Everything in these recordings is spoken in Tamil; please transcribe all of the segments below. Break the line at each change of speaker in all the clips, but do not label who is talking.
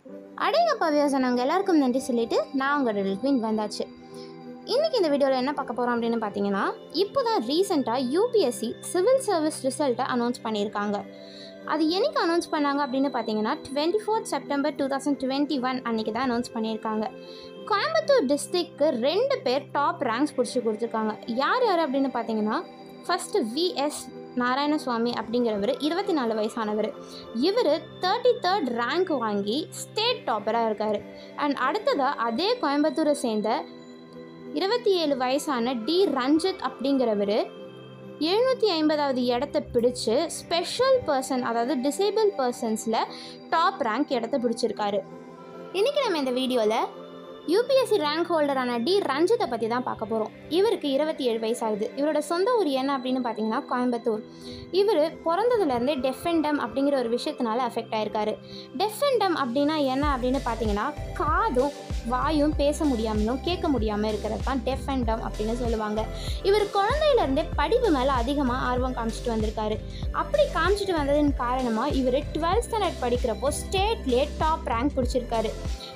அடேங்கப்பா விவசானவங்க எல்லாருக்கும் நன்றி சொல்லிட்டு நான் உங்களோட ரில்வின் வந்தாச்சு இன்றைக்கி இந்த வீடியோவில் என்ன பார்க்க போகிறோம் அப்படின்னு பார்த்தீங்கன்னா இப்போ தான் ரீசெண்டாக யூபிஎஸ்சி சிவில் சர்வீஸ் ரிசல்ட்டை அனௌன்ஸ் பண்ணியிருக்காங்க அது என்னைக்கு அனௌன்ஸ் பண்ணாங்க அப்படின்னு பார்த்தீங்கன்னா twenty fourth September two thousand twenty one அன்றைக்கி தான் அனௌன்ஸ் பண்ணியிருக்காங்க கோயம்புத்தூர் டிஸ்ட்ரிக்ட்க்கு ரெண்டு பேர் டாப் ரேங்க்ஸ் பிடிச்சி கொடுத்துருக்காங்க யார் யார் அப்படின்னு பார்த்தீங்கன்னா ஃபஸ்ட்டு விஎஸ் நாராயணசுவாமி அப்படிங்கிறவர் இருபத்தி நாலு வயசானவர் இவர் தேர்ட்டி தேர்ட் ரேங்க் வாங்கி ஸ்டேட் டாப்பராக இருக்கார் அண்ட் அடுத்ததாக அதே கோயம்புத்தூரை சேர்ந்த இருபத்தி ஏழு வயசான டி ரஞ்சித் அப்படிங்கிறவர் எழுநூற்றி ஐம்பதாவது இடத்த பிடிச்சு ஸ்பெஷல் பர்சன் அதாவது டிசேபிள் பர்சன்ஸில் டாப் ரேங்க் இடத்த பிடிச்சிருக்காரு இன்றைக்கி நம்ம இந்த வீடியோவில் யூபிஎஸ்சி ரேங்க் ஹோல்டரான டி ரஞ்சித்தை பற்றி தான் பார்க்க போகிறோம் இவருக்கு இருபத்தி ஏழு வயசாகுது இவரோட சொந்த ஊர் என்ன அப்படின்னு பார்த்தீங்கன்னா கோயம்புத்தூர் இவர் பிறந்ததுலேருந்தே டெஃபெண்டம் அப்படிங்கிற ஒரு விஷயத்தினால அஃபெக்ட் ஆயிருக்காரு டெஃபெண்டம் அப்படின்னா என்ன அப்படின்னு பார்த்தீங்கன்னா காதும் வாயும் பேச முடியாமலும் கேட்க முடியாமல் இருக்கிறது தான் டெஃபெண்டம் அப்படின்னு சொல்லுவாங்க இவர் குழந்தையிலேருந்தே படிப்பு மேலே அதிகமாக ஆர்வம் காமிச்சிட்டு வந்திருக்காரு அப்படி காமிச்சிட்டு வந்ததின் காரணமாக இவர் டுவெல்த் ஸ்டாண்டர்ட் படிக்கிறப்போ ஸ்டேட்லேயே டாப் ரேங்க் பிடிச்சிருக்காரு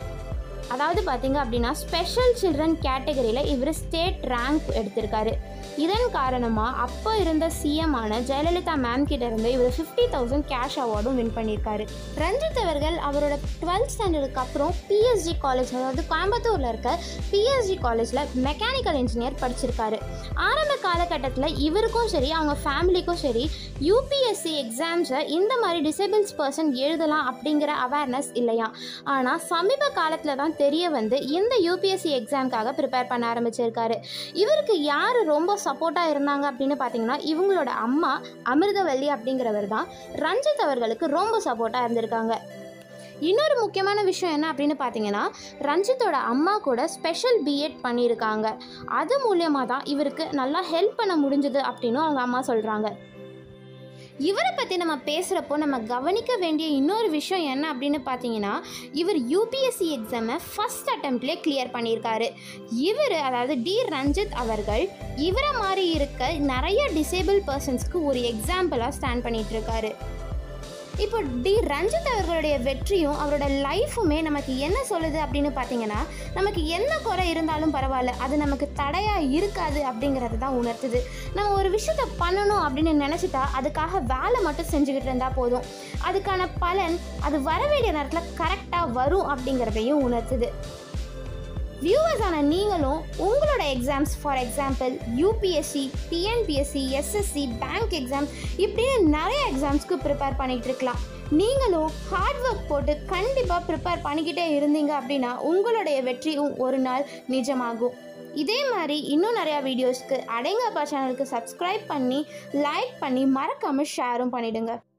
அதாவது பார்த்தீங்க அப்படின்னா ஸ்பெஷல் சில்ட்ரன் கேட்டகரியில் இவர் ஸ்டேட் ரேங்க் எடுத்திருக்காரு இதன் காரணமாக அப்போ இருந்த சிஎம் ஆன ஜெயலலிதா மேம் கிட்ட இருந்து இவர் ஃபிஃப்டி தௌசண்ட் கேஷ் அவார்டும் வின் பண்ணியிருக்காரு ரஞ்சித் அவர்கள் அவரோட டுவெல்த் ஸ்டாண்டர்டுக்கு அப்புறம் பிஎஸ்ஜி காலேஜ் அதாவது கோயம்புத்தூரில் இருக்க பிஎஸ்ஜி காலேஜில் மெக்கானிக்கல் இன்ஜினியர் படிச்சிருக்காரு ஆரம்ப காலகட்டத்தில் இவருக்கும் சரி அவங்க ஃபேமிலிக்கும் சரி யூபிஎஸ்சி எக்ஸாம்ஸை இந்த மாதிரி டிசேபிள்ஸ் பர்சன் எழுதலாம் அப்படிங்கிற அவேர்னஸ் இல்லையா ஆனால் சமீப காலத்தில் தான் தெரிய வந்து இந்த யூபிஎஸ்சி எக்ஸாம்க்காக ப்ரிப்பேர் பண்ண ஆரம்பிச்சிருக்காரு இவருக்கு யார் ரொம்ப சப்போர்ட்டாக இருந்தாங்க அப்படின்னு பார்த்தீங்கன்னா இவங்களோட அம்மா அமிர்தவல்லி அப்படிங்கிறவர் தான் ரஞ்சித் அவர்களுக்கு ரொம்ப சப்போர்ட்டாக இருந்திருக்காங்க இன்னொரு முக்கியமான விஷயம் என்ன அப்படின்னு பார்த்தீங்கன்னா ரஞ்சித்தோட அம்மா கூட ஸ்பெஷல் பிஎட் பண்ணியிருக்காங்க அது மூலியமாக தான் இவருக்கு நல்லா ஹெல்ப் பண்ண முடிஞ்சது அப்படின்னு அவங்க அம்மா சொல்கிறாங்க இவரை பற்றி நம்ம பேசுகிறப்போ நம்ம கவனிக்க வேண்டிய இன்னொரு விஷயம் என்ன அப்படின்னு பார்த்தீங்கன்னா இவர் யூபிஎஸ்சி எக்ஸாமை ஃபஸ்ட் அட்டம்ப்ட்லேயே கிளியர் பண்ணியிருக்காரு இவர் அதாவது டி ரஞ்சித் அவர்கள் இவரை மாதிரி இருக்க நிறைய டிசேபிள் பர்சன்ஸ்க்கு ஒரு எக்ஸாம்பிளாக ஸ்டாண்ட் பண்ணிட்டு இருக்காரு இப்போ டி ரஞ்சித் அவர்களுடைய வெற்றியும் அவரோட லைஃபுமே நமக்கு என்ன சொல்லுது அப்படின்னு பார்த்தீங்கன்னா நமக்கு என்ன குறை இருந்தாலும் பரவாயில்ல அது நமக்கு தடையாக இருக்காது அப்படிங்கிறது தான் உணர்த்துது நம்ம ஒரு விஷயத்த பண்ணணும் அப்படின்னு நினச்சிட்டா அதுக்காக வேலை மட்டும் செஞ்சுக்கிட்டு இருந்தால் போதும் அதுக்கான பலன் அது வர வேண்டிய நேரத்தில் கரெக்டாக வரும் அப்படிங்கிறதையும் உணர்த்துது வியூவர்ஸான நீங்களும் உங்களோட exams for example UPSC TNPSC SSC bank exam இப்படின்னு நிறைய எக்ஸாம்ஸ்க்கு ப்ரிப்பேர் பண்ணிகிட்டு இருக்கலாம் நீங்களும் ஹார்ட் ஒர்க் போட்டு கண்டிப்பாக ப்ரிப்பேர் பண்ணிக்கிட்டே இருந்தீங்க அப்படின்னா உங்களுடைய வெற்றியும் ஒரு நாள் நிஜமாகும் இதே மாதிரி இன்னும் நிறையா வீடியோஸ்க்கு அடங்கப்பா சேனலுக்கு சப்ஸ்கிரைப் பண்ணி லைக் பண்ணி மறக்காமல் ஷேரும் பண்ணிவிடுங்க